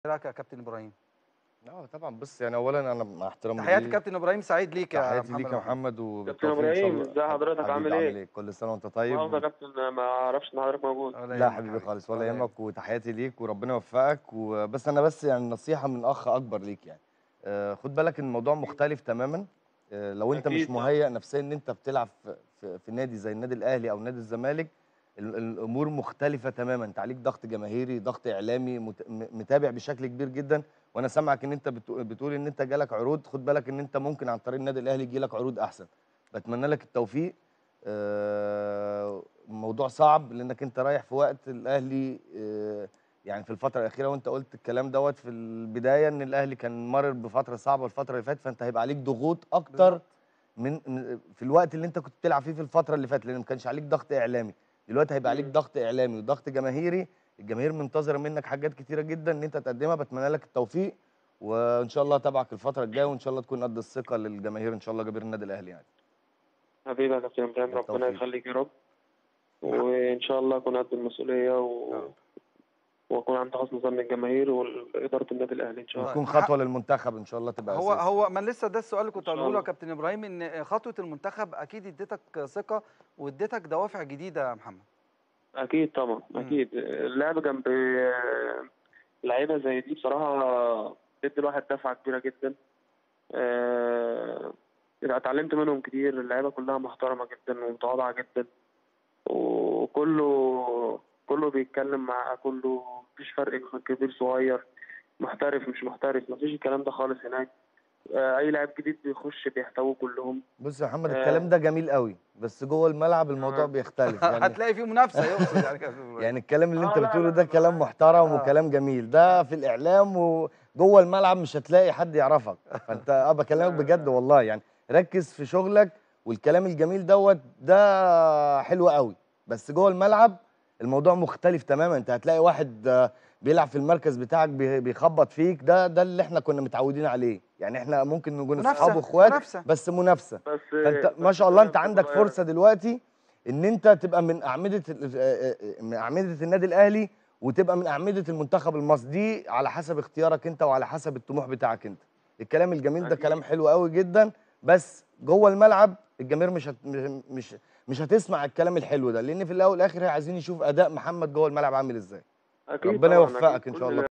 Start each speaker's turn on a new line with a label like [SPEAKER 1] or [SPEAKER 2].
[SPEAKER 1] ايه رايك يا كابتن ابراهيم
[SPEAKER 2] اه طبعا بص يعني اولا انا مع احترامي
[SPEAKER 1] تحياتي
[SPEAKER 2] ليك
[SPEAKER 1] كابتن ابراهيم سعيد ليك يا
[SPEAKER 2] تحياتي
[SPEAKER 1] محمد
[SPEAKER 2] ليك يا
[SPEAKER 1] محمود.
[SPEAKER 2] محمد
[SPEAKER 3] كابتن
[SPEAKER 2] وبالتوفيق ان شاء
[SPEAKER 3] ابراهيم
[SPEAKER 2] الله
[SPEAKER 3] ازي حضرتك
[SPEAKER 2] حبيبي
[SPEAKER 3] عامل ايه؟
[SPEAKER 2] ايه كل سنه وانت طيب
[SPEAKER 3] مؤاخذة يا كابتن ما اعرفش ان حضرتك موجود
[SPEAKER 1] ولا
[SPEAKER 2] لا
[SPEAKER 1] يهمك
[SPEAKER 2] حبيبي
[SPEAKER 1] حبيبي.
[SPEAKER 2] خالص ولا
[SPEAKER 1] ولا
[SPEAKER 2] يهمك وتحياتي ليك وربنا يوفقك وبس انا بس يعني نصيحه من اخ اكبر ليك يعني آه، خد بالك ان الموضوع مختلف تماما آه، لو انت مش
[SPEAKER 3] أكيد طبعا.
[SPEAKER 2] مهيئ نفسيا ان انت بتلعب في, في, في نادي زي النادي الاهلي او نادي الزمالك ال- الامور مختلفه تماما انت عليك ضغط جماهيري ضغط اعلامي مت- م- متابع بشكل كبير جدا وانا سامعك ان انت بتقو- بتقول ان انت جالك عروض خد بالك ان انت ممكن عن طريق النادي الاهلي يجيلك عروض احسن بتمنى لك التوفيق آه، الموضوع صعب لانك انت رايح في وقت الاهلي آه، يعني في الفتره الاخيره وانت قلت الكلام دوت في البدايه ان الاهلي كان مر بفتره صعبه الفتره اللي فاتت فانت هيبقى عليك ضغوط اكتر
[SPEAKER 1] بالظبط.
[SPEAKER 2] من من- في الوقت اللي انت كنت بتلعب فيه في الفتره اللي فاتت لان ما كانش عليك ضغط اعلامي دلوقتي هيبقى عليك
[SPEAKER 3] مم.
[SPEAKER 2] ضغط اعلامي وضغط جماهيري الجماهير منتظره منك حاجات كتيره جدا ان انت تقدمها بتمنى لك التوفيق وان شاء الله اتابعك الفتره الجايه وان شاء الله تكون قد الثقه للجماهير ان شاء الله جماهير النادي الاهلي يعني
[SPEAKER 3] حبيبي يا كابتن ابراهيم ربنا
[SPEAKER 2] بالتوفيق.
[SPEAKER 3] يخليك يا رب وان شاء الله اكون قد المسؤوليه و...
[SPEAKER 1] آه.
[SPEAKER 3] واكون عند حسن ظن الجماهير واداره النادي الاهلي ان شاء الله
[SPEAKER 2] وتكون خطوه للمنتخب ان شاء الله تبقى
[SPEAKER 1] هو
[SPEAKER 2] أساسي.
[SPEAKER 1] هو ما لسه ده السؤال اللي كنت
[SPEAKER 3] إن شاء
[SPEAKER 1] هقوله له يا
[SPEAKER 3] الله.
[SPEAKER 1] كابتن ابراهيم ان خطوه المنتخب اكيد اديتك ثقه واديتك دوافع جديده يا محمد
[SPEAKER 3] اكيد طبعا اكيد اللعب جنب لعيبه زي دي بصراحه ادي الواحد دفعه كبيره جدا آه، اتعلمت منهم كتير اللعيبه كلها محترمه جدا ومتواضعه جدا وكله كله بيتكلم مع كله مفيش فرق كبير صغير محترف مش محترف مفيش الكلام ده خالص هناك آه، اي لاعب جديد بيخش بيحتووه كلهم
[SPEAKER 2] بص يا محمد
[SPEAKER 3] آه.
[SPEAKER 2] الكلام ده جميل قوي بس جوه الملعب الموضوع
[SPEAKER 3] آه.
[SPEAKER 2] بيختلف يعني
[SPEAKER 1] هتلاقي فيه منافسه يقصد يعني كابتن إبراهيم.
[SPEAKER 2] يعني الكلام اللي
[SPEAKER 3] آه،
[SPEAKER 2] انت
[SPEAKER 3] لا،
[SPEAKER 2] بتقوله
[SPEAKER 3] لا،
[SPEAKER 2] ده
[SPEAKER 3] لا،
[SPEAKER 2] كلام
[SPEAKER 3] لا.
[SPEAKER 2] محترم
[SPEAKER 1] آه.
[SPEAKER 2] وكلام جميل ده في الاعلام وجوه الملعب مش هتلاقي حد يعرفك فانت اه بكلمك بجد والله يعني ركز في شغلك والكلام الجميل دوت ده حلو قوي بس جوه الملعب الموضوع مختلف تماما انت هتلاقي واحد آه، بيلعب في المركز بتاعك بي- بيخبط فيك ده ده اللي احنا كنا متعودين عليه يعني احنا ممكن نكون
[SPEAKER 1] منافسة،
[SPEAKER 2] اصحاب واخوات
[SPEAKER 1] منافسة.
[SPEAKER 2] بس منافسه
[SPEAKER 3] بس
[SPEAKER 2] فانت ما
[SPEAKER 3] بس
[SPEAKER 2] شاء الله انت
[SPEAKER 3] بتبقى
[SPEAKER 2] عندك فرصه دلوقتي ان انت تبقى من اعمده ال- آه، آه، من اعمده النادي الاهلي وتبقى من اعمده المنتخب المصري دي على حسب اختيارك انت وعلى حسب الطموح بتاعك انت الكلام الجميل ده
[SPEAKER 3] أكيد.
[SPEAKER 2] كلام حلو قوي جدا بس جوه الملعب الجماهير مش هت مش مش هتسمع الكلام الحلو ده لان في الاول والاخر هي عايزين يشوف اداء محمد جوه الملعب عامل ازاي
[SPEAKER 3] أكيد
[SPEAKER 2] ربنا
[SPEAKER 3] طبعاً، أكيد.
[SPEAKER 2] يوفقك ان
[SPEAKER 3] كل
[SPEAKER 2] شاء الله